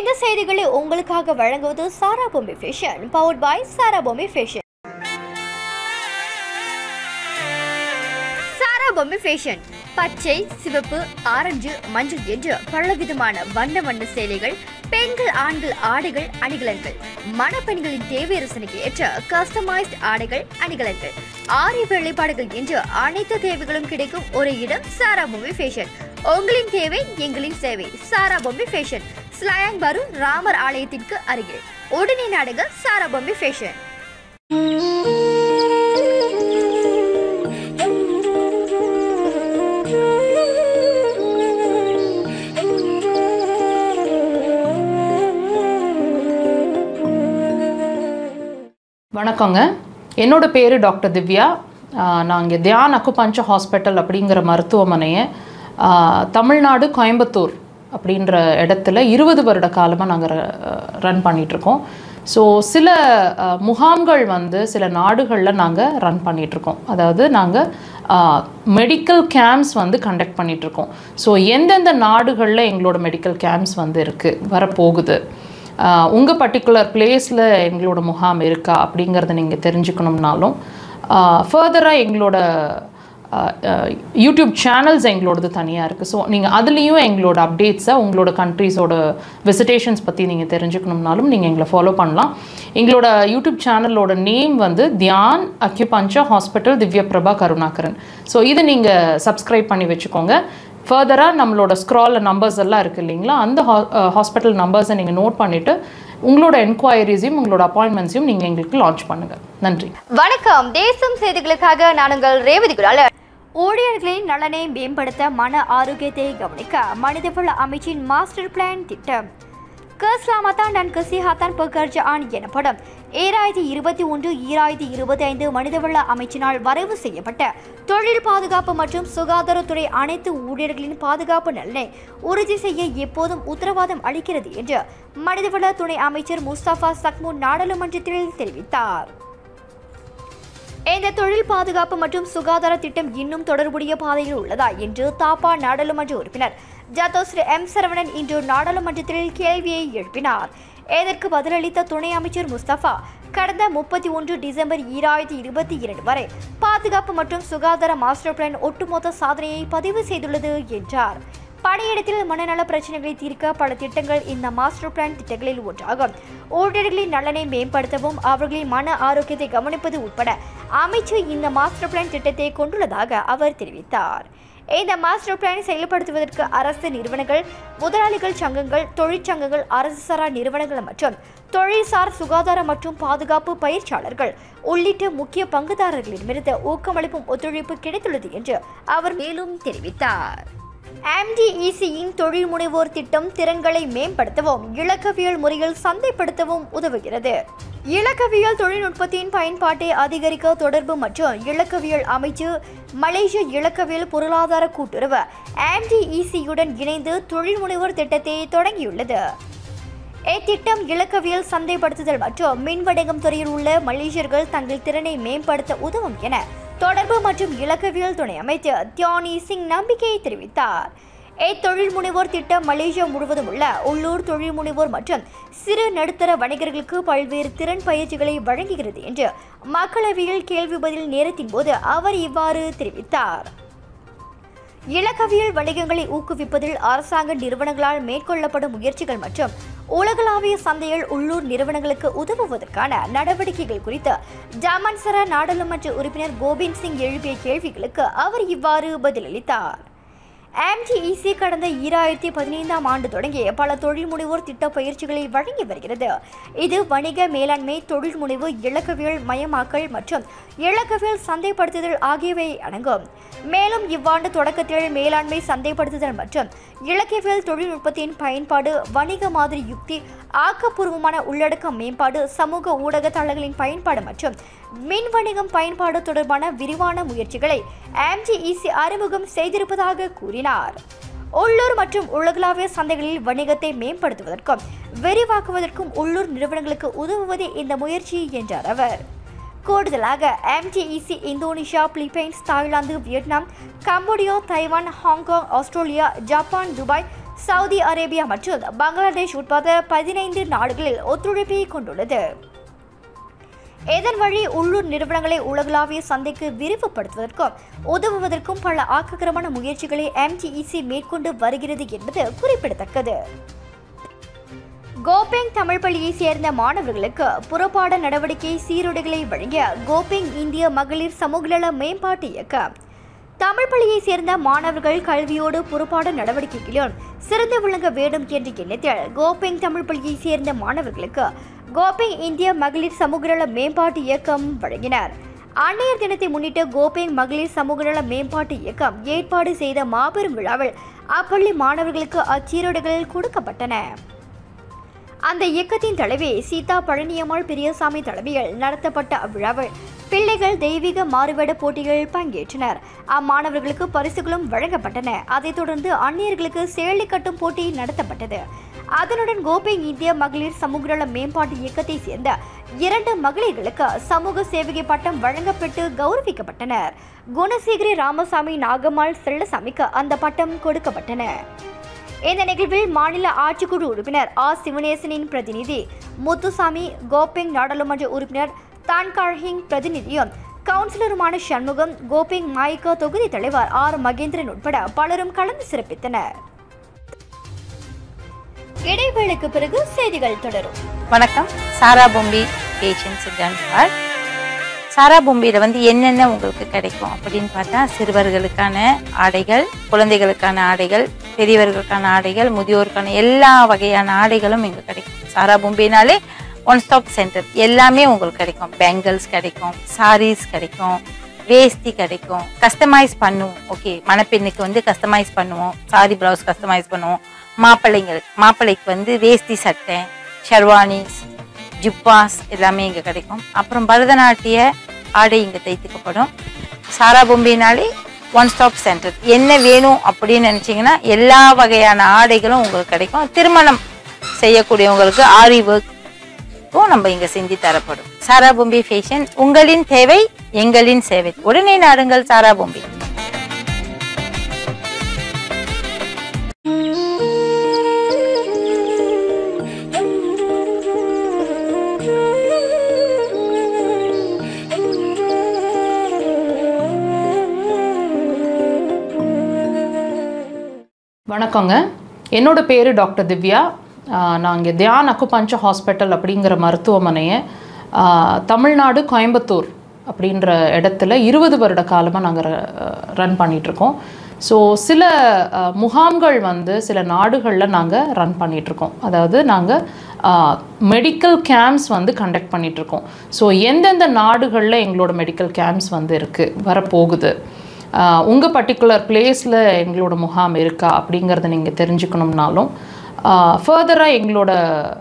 இந்த செய்திகளை உங்களுக்காக வழங்குவது Sara Bommi fashion powered by Sara Bommi fashion Sara Bommi fashion பச்சை சிவப்பு ஆரஞ்சு மஞ்சள் என்று பலவிதமான வண்ண வண்ண சேலைகள் பெண்கள் ஆண்கள் ஆடைகள் அணிகலன்கள் மணப்பெண்களின் தேவை ரசனைக்கு ஏற்ற கஸ்டமைஸ்ட் ஆடைகள் அணிகலன்கள் ஆரிய வேலைப்பாடுகள் என்று அனைத்து தேவைகளும் கிடைக்கும் ஒரு இடம் சாரா பொம்மி ஃபேஷன் உங்களின் தேவை எங்களின் சேவை சாரா பொம்மி ஃபேஷன் ஸ்லாங் பரு ராமர் ஆலயத்திற்கு அருகில் உடனே நாடுக சாரா பொம்மி ஃபேஷன் வணக்கங்க என்னோட பேர் டாக்டர் திவ்யா ஆஹ் நான் இங்கே தியான் அக்குபஞ்ச ஹாஸ்பிட்டல் அப்படிங்கிற மருத்துவமனையை ஆஹ் தமிழ்நாடு கோயம்புத்தூர் அப்படின்ற இடத்துல இருபது வருட காலமாக நாங்கள் ரன் பண்ணிகிட்ருக்கோம் ஸோ சில ஆஹ் முகாம்கள் வந்து சில நாடுகளில் நாங்கள் ரன் பண்ணிகிட்ருக்கோம் அதாவது நாங்கள் மெடிக்கல் கேம்ப்ஸ் வந்து கண்டக்ட் பண்ணிகிட்ருக்கோம் ஸோ எந்தெந்த நாடுகளில் எங்களோட மெடிக்கல் கேம்ப்ஸ் வந்து இருக்குது வரப்போகுது உங்கள் பர்டிகுலர் பிளேஸில் எங்களோட முகாம் இருக்கா அப்படிங்கிறத நீங்கள் தெரிஞ்சுக்கணும்னாலும் ஃபர்தராக எங்களோட யூடியூப் சேனல்ஸ் எங்களோடது தனியாக இருக்குது ஸோ நீங்கள் அதுலேயும் எங்களோட அப்டேட்ஸை உங்களோட கண்ட்ரீஸோட விசிட்டேஷன்ஸ் பற்றி நீங்கள் தெரிஞ்சுக்கணும்னாலும் நீங்கள் எங்களை ஃபாலோ பண்ணலாம் எங்களோட யூடியூப் சேனலோட நேம் வந்து தியான் அக்யூபஞ்சா ஹாஸ்பிட்டல் திவ்ய பிரபா கருணாகரன் ஸோ இதை நீங்கள் சப்ஸ்கிரைப் பண்ணி வச்சுக்கோங்க ஃபர்தராக நம்மளோட ஸ்க்ராலில் நம்பர்ஸ் எல்லாம் இருக்குது இல்லைங்களா அந்த ஹாஸ்பிட்டல் நம்பர்ஸை நீங்கள் நோட் பண்ணிவிட்டு உங்களோட என்கொயரிஸையும் உங்களோட அப்பாயின்மெண்ட்ஸையும் நீங்கள் எங்களுக்கு லான்ச் பண்ணுங்கள் நன்றி வணக்கம் தேசம் செய்திகளுக்காக நான் உங்கள் ரேவதி குலால ஊழியர்களின் நலனை மேம்படுத்த மன ஆரோக்கியத்தை கவனிக்க மனிதவள அமைச்சின் மாஸ்டர் பிளான் திட்டம் கஸ்லாமத்தான் நான் கசிஹாத்தான் பகர்ஜ ஆன் எனப்படும் ஏழாயிரத்தி இருபத்தி ஒன்று ஈராயிரத்தி இருபத்தி ஐந்து மனிதவள அமைச்சினால் வரைவு செய்யப்பட்ட தொழில் பாதுகாப்பு மற்றும் சுகாதாரத்துறை அனைத்து ஊழியர்களின் பாதுகாப்பு நலனை உறுதி செய்ய எப்போதும் உத்தரவாதம் அளிக்கிறது என்று மனிதவள துணை அமைச்சர் முஸ்தபா சக்மூன் நாடாளுமன்றத்தில் தெரிவித்தார் இந்த தொழில் பாதுகாப்பு மற்றும் சுகாதார திட்டம் இன்னும் தொடர்புடைய பாதையில் உள்ளதா என்று தாப்பா நாடாளுமன்ற உறுப்பினர் ஜாதோஸ்ரீ எம் சரவணன் இன்று நாடாளுமன்றத்தில் கேள்வியை எழுப்பினார் இதற்கு பதிலளித்த துணை அமைச்சர் முஸ்தபா கடந்த முப்பத்தி ஒன்று டிசம்பர் ஈராயிரத்தி இருபத்தி இரண்டு வரை பாதுகாப்பு மற்றும் சுகாதார மாஸ்டர் பிளான் ஒட்டுமொத்த சாதனையை பதிவு செய்துள்ளது என்றார் பணியிடத்தில் மனநல பிரச்சனைகளை தீர்க்க பல திட்டங்கள் இந்த மாஸ்டர் பிளான் திட்டங்களில் ஒன்றாகும் ஊழியர்களின் நலனை மேம்படுத்தவும் அவர்களின் மன ஆரோக்கியத்தை கவனிப்பது உட்பட அமைச்சு இந்த மாஸ்டர் பிளான் திட்டத்தை கொண்டுள்ளதாக அவர் தெரிவித்தார் இந்த மாஸ்டர் பிளான் செயல்படுத்துவதற்கு அரசு நிறுவனங்கள் முதலாளிகள் சங்கங்கள் தொழிற்சங்கங்கள் அரசு சாரா நிறுவனங்கள் மற்றும் தொழில்சார் சுகாதார மற்றும் பாதுகாப்பு பயிற்சியாளர்கள் உள்ளிட்ட முக்கிய பங்குதாரர்களிடமிருந்து ஊக்கமளிப்பும் ஒத்துழைப்பு கிடைத்துள்ளது என்று அவர் மேலும் தெரிவித்தார் ஆம்டிஇசியின் தொழில் முனைவோர் திட்டம் திறன்களை மேம்படுத்தவும் இலக்கவியல் முறையில் சந்தைப்படுத்தவும் உதவுகிறது இலக்கவியல் தொழில்நுட்பத்தின் பயன்பாட்டை அதிகரிக்க தொடர்பு மற்றும் இலக்கவியல் அமைச்சு மலேசிய இலக்கவியல் பொருளாதார கூட்டுறவு ஆம்டிஇசியுடன் இணைந்து தொழில் முனைவோர் திட்டத்தை தொடங்கியுள்ளது இத்திட்டம் இலக்கவியல் சந்தைப்படுத்துதல் மற்றும் மின்வடகம் துறையில் உள்ள மலேசியர்கள் தங்கள் திறனை மேம்படுத்த உதவும் என தொடர்பு மற்றும் இலக்கவியல் துணை அமைச்சர் தியானி சிங் நம்பிக்கையை தெரிவித்தார் இத்தொழில் முனைவோர் திட்டம் மலேசியா முழுவதும் உள்ள உள்ளூர் தொழில் முனைவோர் மற்றும் சிறு நடுத்தர வணிகர்களுக்கு பல்வேறு திறன் பயிற்சிகளை வழங்குகிறது என்று மக்களவையில் கேள்வி பதில் நேரத்தின் போது அவர் இவ்வாறு தெரிவித்தார் இலக்கவியல் வணிகங்களை ஊக்குவிப்பதில் அரசாங்க நிறுவனங்களால் மேற்கொள்ளப்படும் முயற்சிகள் மற்றும் உலகளாவிய சந்தையில் உள்ளூர் நிறுவனங்களுக்கு உதவுவதற்கான நடவடிக்கைகள் குறித்து ஜாமன்சரா நாடாளுமன்ற உறுப்பினர் கோபிந்த் சிங் எழுப்பிய கேள்விகளுக்கு அவர் இவ்வாறு பதிலளித்தார் ஆம்டிஇசி கடந்த ஈராயிரத்தி பதினைந்தாம் ஆண்டு தொடங்கி பல தொழில் முனைவோர் திட்ட பயிற்சிகளை வழங்கி வருகிறது இது வணிக மேலாண்மை தொழில் முனைவு இலக்கவியல் மயமாக்கல் மற்றும் இலக்கவியல் சந்தைப்படுத்துதல் ஆகியவை அடங்கும் மேலும் இவ்வாண்டு தொடக்கத்தில் மேலாண்மை சந்தைப்படுத்துதல் மற்றும் இலக்கியவியல் தொழில்நுட்பத்தின் பயன்பாடு வணிக மாதிரி யுக்தி ஆக்கப்பூர்வமான உள்ளடக்க மேம்பாடு சமூக ஊடக தளங்களின் பயன்பாடு மற்றும் மின் வணிகம் பயன்பாடு தொடர்பான விரிவான முயற்சிகளை ஆம்ஜிஇசி அறிமுகம் செய்திருப்பதாக கூறினார் உள்ளூர் மற்றும் உலகளாவிய சந்தைகளில் வணிகத்தை மேம்படுத்துவதற்கும் விரிவாக்குவதற்கும் உள்ளூர் நிறுவனங்களுக்கு உதவுவதே இந்த முயற்சி என்றார் அவர் கூடுதலாக MTEC Indonesia Philippines Thailand Vietnam Cambodia Taiwan Hong Kong Australia Japan Dubai Saudi Arabia மற்றும் பங்களாதேஷ் உட்பட பதினைந்து நாடுகளில் ஒத்துழைப்பை கொண்டுள்ளது இதன் வழி உள்ளூர் நிறுவனங்களை உலகளாவிய சந்தைக்கு விரிவுபடுத்துவதற்கும் உதவுவதற்கும் பல ஆக்ககரமான முயற்சிகளை எம்டிஇசி மேற்கொண்டு வருகிறது என்பது குறிப்பிடத்தக்கது கோபெங் தமிழ் பள்ளியை சேர்ந்த மாணவர்களுக்கு புறப்பாட நடவடிக்கை சீருடைகளை வழங்கிய கோபெங் இந்திய மகளிர் சமூகநல மேம்பாட்டு இயக்கம் தமிழ் பள்ளியை சேர்ந்த மாணவர்கள் கல்வியோடு புறப்பாட நடவடிக்கைகளிலும் சிறந்து விளங்க வேண்டும் என்ற எண்ணத்தில் கோபெங் தமிழ் பள்ளியை சேர்ந்த மாணவர்களுக்கு கோபெங் இந்திய மகளிர் சமூகநல மேம்பாட்டு இயக்கம் வழங்கினர் அன்னையர் தினத்தை முன்னிட்டு கோபெங் மகளிர் சமூகநல மேம்பாட்டு இயக்கம் ஏற்பாடு செய்த மாபெரும் விழாவில் அப்பள்ளி மாணவர்களுக்கு அச்சீருடைகள் கொடுக்கப்பட்டன அந்த இயக்கத்தின் தலைவி சீதா பழனியம்மாள் பெரியசாமி தலைமையில் நடத்தப்பட்ட அவ்விழாவில் பிள்ளைகள் தெய்வீக மாறுவேட போட்டிகள் பங்கேற்றனர் அம்மாணவர்களுக்கு பரிசுகளும் வழங்கப்பட்டன அதைத் தொடர்ந்து அந்நியர்களுக்கு சேலை கட்டும் போட்டி நடத்தப்பட்டது அதனுடன் கோபெங் இந்திய மகளிர் சமூக நல மேம்பாட்டு இயக்கத்தை சேர்ந்த இரண்டு மகளிர்களுக்கு சமூக சேவகை பட்டம் வழங்கப்பட்டு கௌரவிக்கப்பட்டனர் குணசேகரி ராமசாமி நாகம்மாள் செல்லசாமிக்கு அந்த பட்டம் கொடுக்கப்பட்டன இந்த நிகழ்வில் மாநில ஆட்சிக்குழு உறுப்பினர் ஆ சிவனேசனின் பிரதிநிதி முத்துசாமி கோபெங் நாடாளுமன்ற உறுப்பினர் தான்காழ்ஹிங் பிரதிநிதியும் கவுன்சிலருமான சண்முகம் கோபெங் மாய்கா தொகுதி தலைவர் ஆர் மகேந்திரன் உட்பட பலரும் கலந்து சிறப்பித்தனர் இடைவேளைக்கு பிறகு செய்திகள் தொடரும் வணக்கம் சாரா பொம்பி பேஷன்ஸ் கன்பார் சாரா பொம்பியில வந்து என்னென்ன உங்களுக்கு கிடைக்கும் அப்படின்னு பார்த்தா சிறுவர்களுக்கான ஆடைகள் குழந்தைகளுக்கான ஆடைகள் பெரியவர்களுக்கான ஆடைகள் முதியோருக்கான எல்லா வகையான ஆடைகளும் இங்க கிடைக்கும் சாரா பொம்பினாலே ஒன் ஸ்டாப் சென்டர் எல்லாமே உங்களுக்கு கிடைக்கும் பேங்கிள்ஸ் கிடைக்கும் சாரீஸ் கிடைக்கும் வேஷ்டி கிடைக்கும் கஸ்டமைஸ் பண்ணுவோம் ஓகே மணப்பெண்ணுக்கு வந்து கஸ்டமைஸ் பண்ணுவோம் சாரி பிளவுஸ் கஸ்டமைஸ் பண்ணுவோம் மாப்பிள்ளைங்களுக்கு மாப்பிள்ளைக்கு வந்து வேஷ்டி சட்டை ஷெர்வானிஸ் ஜிப்பாஸ் எல்லாமே இங்கே கிடைக்கும் அப்புறம் பரதநாட்டிய ஆடை இங்கே தைத்துக்கப்படும் சாரா பொம்பினாலே ஒன் ஸ்டாப் சென்டர் என்ன வேணும் அப்படின்னு நினச்சிங்கன்னா எல்லா வகையான ஆடைகளும் உங்களுக்கு கிடைக்கும் திருமணம் செய்யக்கூடியவங்களுக்கு ஆரி ஒர்க்கும் நம்ம இங்கே செஞ்சு தரப்படும் சாரா பொம்பி ஃபேஷன் உங்களின் தேவை எங்களின் சேவை உடனே நாடுங்கள் சாரா பொம்பி வணக்கங்க என்னோட பேர் டாக்டர் திவ்யா ஆஹ் நான் இங்கே தியான் அக்குபஞ்ச ஹாஸ்பிட்டல் அப்படிங்கிற மருத்துவமனையை ஆஹ் தமிழ்நாடு கோயம்புத்தூர் அப்படின்ற இடத்துல இருபது வருட காலமாக நாங்கள் ரன் பண்ணிகிட்ருக்கோம் ஸோ சில ஆஹ் முகாம்கள் வந்து சில நாடுகளில் நாங்கள் ரன் பண்ணிகிட்ருக்கோம் அதாவது நாங்கள் மெடிக்கல் கேம்ப்ஸ் வந்து கண்டக்ட் பண்ணிகிட்ருக்கோம் ஸோ எந்தெந்த நாடுகளில் எங்களோட மெடிக்கல் கேம்ப்ஸ் வந்து இருக்குது வரப்போகுது உங்கள் பர்டிகுலர் பிளேஸில் எங்களோட முகாம் இருக்கா அப்படிங்கிறத நீங்கள் தெரிஞ்சுக்கணும்னாலும் ஃபர்தராக எங்களோட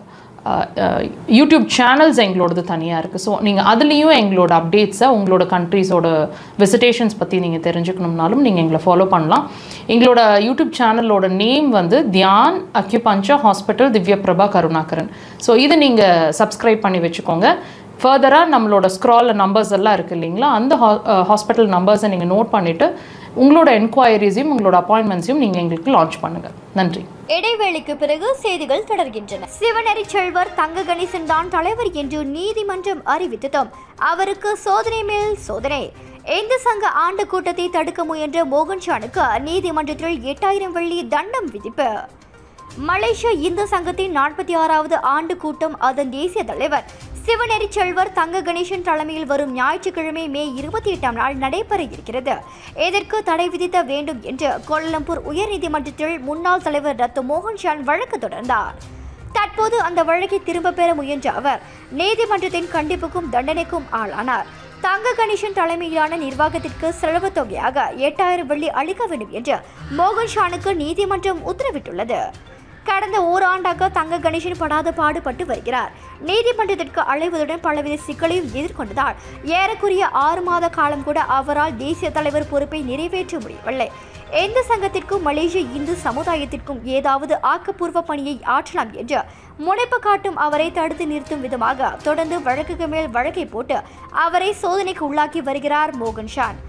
யூடியூப் சேனல்ஸ் எங்களோடது தனியாக இருக்குது ஸோ நீங்கள் அதுலேயும் எங்களோட அப்டேட்ஸை உங்களோட கண்ட்ரீஸோட விசிட்டேஷன்ஸ் பற்றி நீங்கள் தெரிஞ்சுக்கணும்னாலும் நீங்கள் எங்களை ஃபாலோ பண்ணலாம் எங்களோட யூடியூப் சேனலோட நேம் வந்து தியான் அக்யூபஞ்சா ஹாஸ்பிட்டல் திவ்ய பிரபா கருணாகரன் ஸோ இதை நீங்கள் சப்ஸ்கிரைப் பண்ணி வச்சுக்கோங்க ஃபர்தராக நம்மளோட ஸ்க்ராலில் நம்பர்ஸ் எல்லாம் இருக்குது இல்லைங்களா அந்த ஹாஸ்பிட்டல் நம்பர்ஸை நீங்கள் நோட் பண்ணிவிட்டு உங்களோட என்கொயரிஸையும் உங்களோட அப்பாயின்மெண்ட்ஸையும் நீங்கள் எங்களுக்கு லான்ச் பண்ணுங்கள் நன்றி இடைவேளைக்கு பிறகு செய்திகள் தொடர்கின்றன சிவனரி செல்வர் தங்க கணேசன் தான் தலைவர் என்று நீதிமன்றம் அறிவித்ததும் அவருக்கு சோதனை மேல் சோதனை இந்து சங்க ஆண்டு கூட்டத்தை தடுக்க முயன்ற மோகன் ஷானுக்கு நீதிமன்றத்தில் எட்டாயிரம் வெள்ளி தண்டம் விதிப்பு மலேசிய இந்து சங்கத்தின் நாற்பத்தி ஆறாவது ஆண்டு கூட்டம் அதன் தேசிய தலைவர் சிவநெறி செல்வர் தங்க கணேசன் தலைமையில் வரும் ஞாயிற்றுக்கிழமை மே இருபத்தி எட்டாம் நாள் நடைபெற இருக்கிறது இதற்கு தடை விதித்த வேண்டும் என்று கோலாலம்பூர் உயர்நீதிமன்றத்தில் முன்னாள் தலைவர் ரத்து மோகன் ஷான் வழக்கு தொடர்ந்தார் தற்போது அந்த வழக்கை திரும்ப பெற முயன்ற அவர் நீதிமன்றத்தின் கண்டிப்புக்கும் தண்டனைக்கும் ஆளானார் தங்க கணேசன் தலைமையிலான நிர்வாகத்திற்கு செலவு தொகையாக எட்டாயிரம் வெள்ளி அளிக்க வேண்டும் என்று மோகன் ஷானுக்கு நீதிமன்றம் உத்தரவிட்டுள்ளது கடந்த ஓராண்டாக தங்க கணேசன் படாத பாடுபட்டு வருகிறார் நீதிமன்றத்திற்கு அழைவதுடன் பலவித சிக்கலையும் எதிர்கொண்டதால் ஏறக்குறைய ஆறு மாத காலம் கூட அவரால் தேசிய தலைவர் பொறுப்பை நிறைவேற்ற முடியவில்லை எந்த சங்கத்திற்கும் மலேசிய இந்து சமுதாயத்திற்கும் ஏதாவது ஆக்கப்பூர்வ பணியை ஆற்றலாம் என்று முனைப்பு காட்டும் அவரை தடுத்து நிறுத்தும் விதமாக தொடர்ந்து வழக்குக்கு மேல் வழக்கை போட்டு அவரை சோதனைக்கு உள்ளாக்கி வருகிறார் மோகன் ஷான்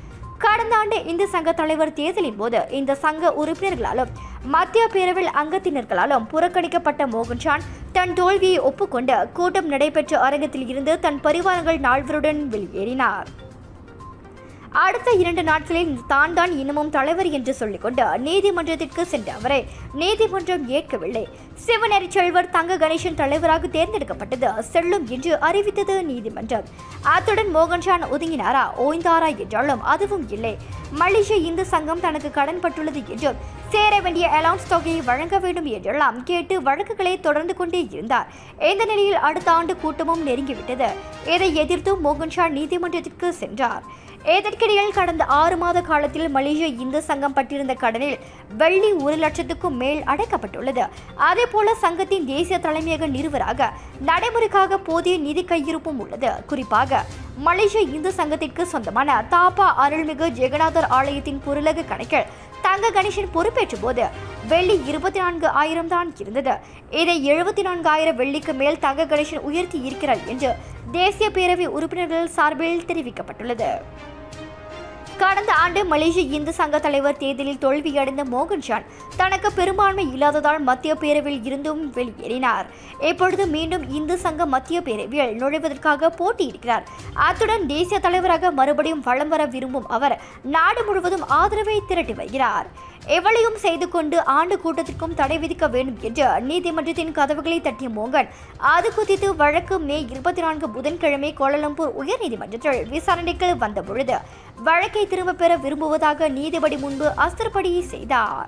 கடந்த ஆண்டு இந்த சங்க தலைவர் தேர்தலின் போது இந்த சங்க உறுப்பினர்களாலும் மத்திய பேரவையில் அங்கத்தினர்களாலும் புறக்கணிக்கப்பட்ட மோகன்ஷான் தன் தோல்வியை ஒப்புக்கொண்டு கூட்டம் நடைபெற்ற அரங்கத்தில் இருந்து தன் பரிவாரங்கள் நால்வருடன் வெளியேறினார் அடுத்த இரண்டு நாட்களில் தான் தான் இன்னமும் தலைவர் என்று சொல்லிக்கொண்டு நீதிமன்றத்திற்கு சென்ற அவரை நீதிமன்றம் ஏற்கவில்லை சிவநெறி செல்வர் தங்க கணேசன் தலைவராக தேர்ந்தெடுக்கப்பட்டது செல்லும் என்று அறிவித்தது நீதிமன்றம் அத்துடன் மோகன்ஷான் ஒதுங்கினாரா ஓய்ந்தாரா என்றாலும் அதுவும் இல்லை மலேசிய இந்து சங்கம் தனக்கு கடன் பட்டுள்ளது என்றும் சேர வேண்டிய அலவுன்ஸ் தொகையை வழங்க வேண்டும் என்றெல்லாம் கேட்டு வழக்குகளை தொடர்ந்து கொண்டே இருந்தார் இந்த நிலையில் அடுத்த ஆண்டு கூட்டமும் நெருங்கிவிட்டது இதை எதிர்த்து மோகன்ஷா நீதிமன்றத்திற்கு சென்றார் இதற்கிடையில் கடந்த ஆறு மாத காலத்தில் மலேசிய இந்து சங்கம் பட்டிருந்த கடனில் வெள்ளி ஒரு லட்சத்துக்கும் மேல் அடைக்கப்பட்டுள்ளது அதேபோல சங்கத்தின் தேசிய தலைமையக நிறுவராக நடைமுறைக்காக போதிய நிதி கையிருப்பும் உள்ளது குறிப்பாக மலேசிய இந்து சங்கத்திற்கு சொந்தமான தாப்பா அருள்மிகு ஜெகநாதர் ஆலயத்தின் குரலக கணக்கில் தங்க கணேசன் பொறுப்பேற்ற போது வெள்ளி இருபத்தி நான்கு ஆயிரம் தான் இருந்தது இதை எழுபத்தி நான்காயிரம் வெள்ளிக்கு மேல் தங்க கணேசன் உயர்த்தி இருக்கிறார் என்று தேசிய பேரவை உறுப்பினர்கள் சார்பில் தெரிவிக்கப்பட்டுள்ளது கடந்த ஆண்டு மலேசிய இந்து சங்க தலைவர் தேர்தலில் தோல்வியடைந்த மோகன்ஷான் தனக்கு பெரும்பான்மை இல்லாததால் மத்திய பேரவையில் இருந்தும் வெளியேறினார் இப்பொழுது மீண்டும் இந்து சங்க மத்திய பேரவையில் நுழைவதற்காக போட்டியிடுகிறார் அத்துடன் தேசிய தலைவராக மறுபடியும் வலம் வர விரும்பும் அவர் நாடு முழுவதும் ஆதரவை திரட்டி வருகிறார் எவளையும் செய்து கொண்டு ஆண்டு கூட்டத்திற்கும் தடை விதிக்க வேண்டும் என்று நீதிமன்றத்தின் கதவுகளை தட்டிய மோகன் அது குறித்து வழக்கு மே இருபத்தி நான்கு புதன்கிழமை கோலாலம்பூர் உயர்நீதிமன்றத்தில் விசாரணைக்கு வந்த பொழுது வழக்கை திரும்ப பெற விரும்புவதாக நீதிபதி முன்பு அஸ்திரப்படி செய்தார்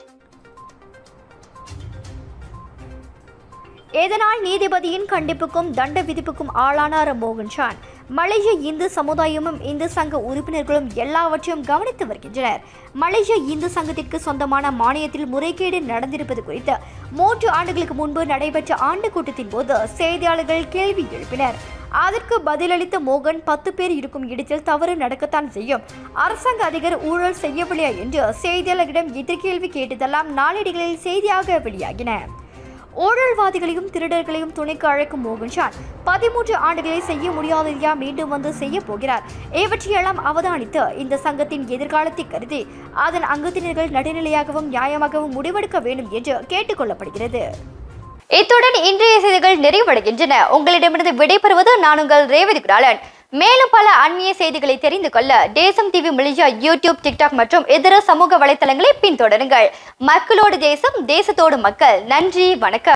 இதனால் நீதிபதியின் கண்டிப்புக்கும் தண்ட விதிப்புக்கும் ஆளானார் மோகன் ஷான் மலேசிய இந்து சமுதாயமும் இந்து சங்க உறுப்பினர்களும் எல்லாவற்றையும் கவனித்து வருகின்றனர் மலேசிய இந்து சங்கத்திற்கு சொந்தமான மானியத்தில் முறைகேடு நடந்திருப்பது குறித்து மூன்று ஆண்டுகளுக்கு முன்பு நடைபெற்ற ஆண்டு கூட்டத்தின் போது செய்தியாளர்கள் கேள்வி எழுப்பினர் அதற்கு பதிலளித்த மோகன் பத்து பேர் இருக்கும் இடத்தில் தவறு நடக்கத்தான் செய்யும் அரசாங்க அதிகாரி ஊழல் செய்யவில்லையா என்று செய்தியாளர்களிடம் எதிர்கேள்வி கேட்டதெல்லாம் நாளேடுகளில் செய்தியாக வெளியாகின ஊழல்வாதிகளையும் திருடர்களையும் துணைக்கு அழைக்கும் மோகன்ஷான் பதிமூன்று ஆண்டுகளை செய்ய முடியாததையா மீண்டும் வந்து செய்ய போகிறார் இவற்றையெல்லாம் அவதானித்து இந்த சங்கத்தின் எதிர்காலத்தை கருதி அதன் அங்கத்தினர்கள் நடுநிலையாகவும் நியாயமாகவும் முடிவெடுக்க வேண்டும் என்று கேட்டுக்கொள்ளப்படுகிறது இத்துடன் இன்றைய செய்திகள் நிறைவடைகின்றன உங்களிடமிருந்து விடைபெறுவது நான் உங்கள் ரேவதி குடாலன் மேலும் பல அண்மைய செய்திகளை தெரிந்து கொள்ள தேசம் டிவி மலேசியா யூடியூப் டிக்டாக் மற்றும் இதர சமூக வலைத்தளங்களை பின்தொடருங்கள் மக்களோடு தேசம் தேசத்தோடு மக்கள் நன்றி வணக்கம்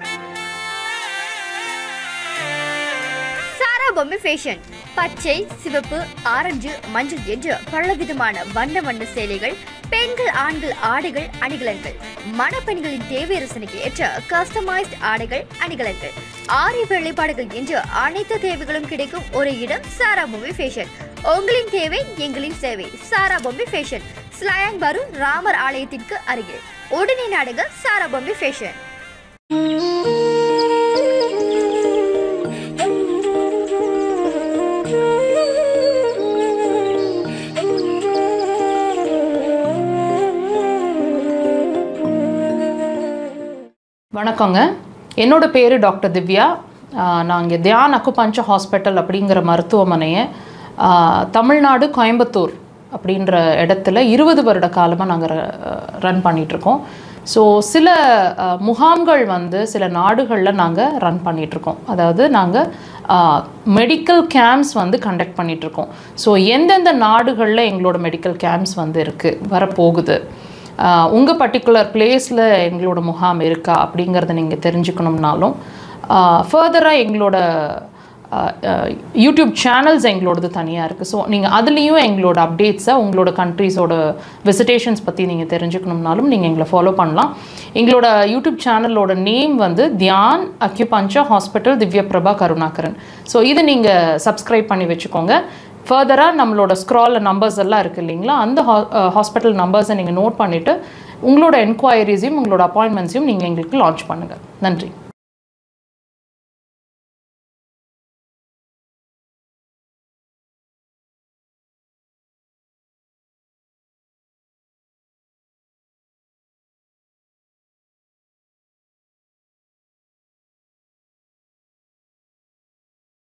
சாரா பொம்மை ஃபேஷன் பச்சை சிவப்பு ஆரஞ்சு மஞ்சள் என்று பலவிதமான வண்ண வண்ண சேலைகள் பெண்கள் ஆண்கள் ஆடைகள் அணிகலன்கள் மணப்பெண்களின் தேவை ரசனைக்கு ஏற்ற கஸ்டமைஸ்ட் ஆடைகள் அணிகலன்கள் ஆரிய வேலைப்பாடுகள் என்று அனைத்து தேவைகளும் கிடைக்கும் ஒரு இடம் சாரா பொம்மை ஃபேஷன் உங்களின் தேவை எங்களின் சேவை சாரா பொம்மை ஃபேஷன் ஸ்லாங் பரு ராமர் ஆலயத்திற்கு அருகில் உடனே நாடுங்க சாரா பொம்மை ஃபேஷன் வணக்கங்க என்னோட பேர் டாக்டர் திவ்யா ஆஹ் நான் இங்கே தியான் அக்குபஞ்ச ஹாஸ்பிட்டல் அப்படிங்கிற மருத்துவமனையை ஆஹ் தமிழ்நாடு கோயம்புத்தூர் அப்படின்ற இடத்துல இருபது வருட காலமாக நாங்கள் ரன் பண்ணிகிட்ருக்கோம் ஸோ சில ஆஹ் முகாம்கள் வந்து சில நாடுகளில் நாங்கள் ரன் பண்ணிகிட்ருக்கோம் அதாவது நாங்கள் மெடிக்கல் கேம்ப்ஸ் வந்து கண்டக்ட் பண்ணிகிட்ருக்கோம் ஸோ எந்தெந்த நாடுகளில் எங்களோட மெடிக்கல் கேம்ப்ஸ் வந்து இருக்குது வரப்போகுது உங்கள் பர்டிகுலர் பிளேஸில் எங்களோட முகாம் இருக்கா அப்படிங்கிறத நீங்கள் தெரிஞ்சுக்கணும்னாலும் ஃபர்தராக எங்களோட யூடியூப் சேனல்ஸ் எங்களோடது தனியாக இருக்குது ஸோ நீங்கள் அதுலேயும் எங்களோட அப்டேட்ஸை உங்களோட கண்ட்ரீஸோட விசிட்டேஷன்ஸ் பற்றி நீங்கள் தெரிஞ்சுக்கணும்னாலும் நீங்கள் எங்களை ஃபாலோ பண்ணலாம் எங்களோட யூடியூப் சேனலோட நேம் வந்து தியான் அக்யூபஞ்சா ஹாஸ்பிட்டல் திவ்ய பிரபா கருணாகரன் ஸோ இது நீங்கள் சப்ஸ்கிரைப் பண்ணி வச்சுக்கோங்க ஃபர்தராக நம்மளோட ஸ்க்ராலில் நம்பர்ஸ் எல்லாம் இருக்குது இல்லைங்களா அந்த ஹாஸ்பிட்டல் நம்பர்ஸை நீங்கள் நோட் பண்ணிவிட்டு உங்களோட என்கொயரிஸையும் உங்களோட அப்பாயின்மெண்ட்ஸையும் நீங்கள் எங்களுக்கு லான்ச் பண்ணுங்கள் நன்றி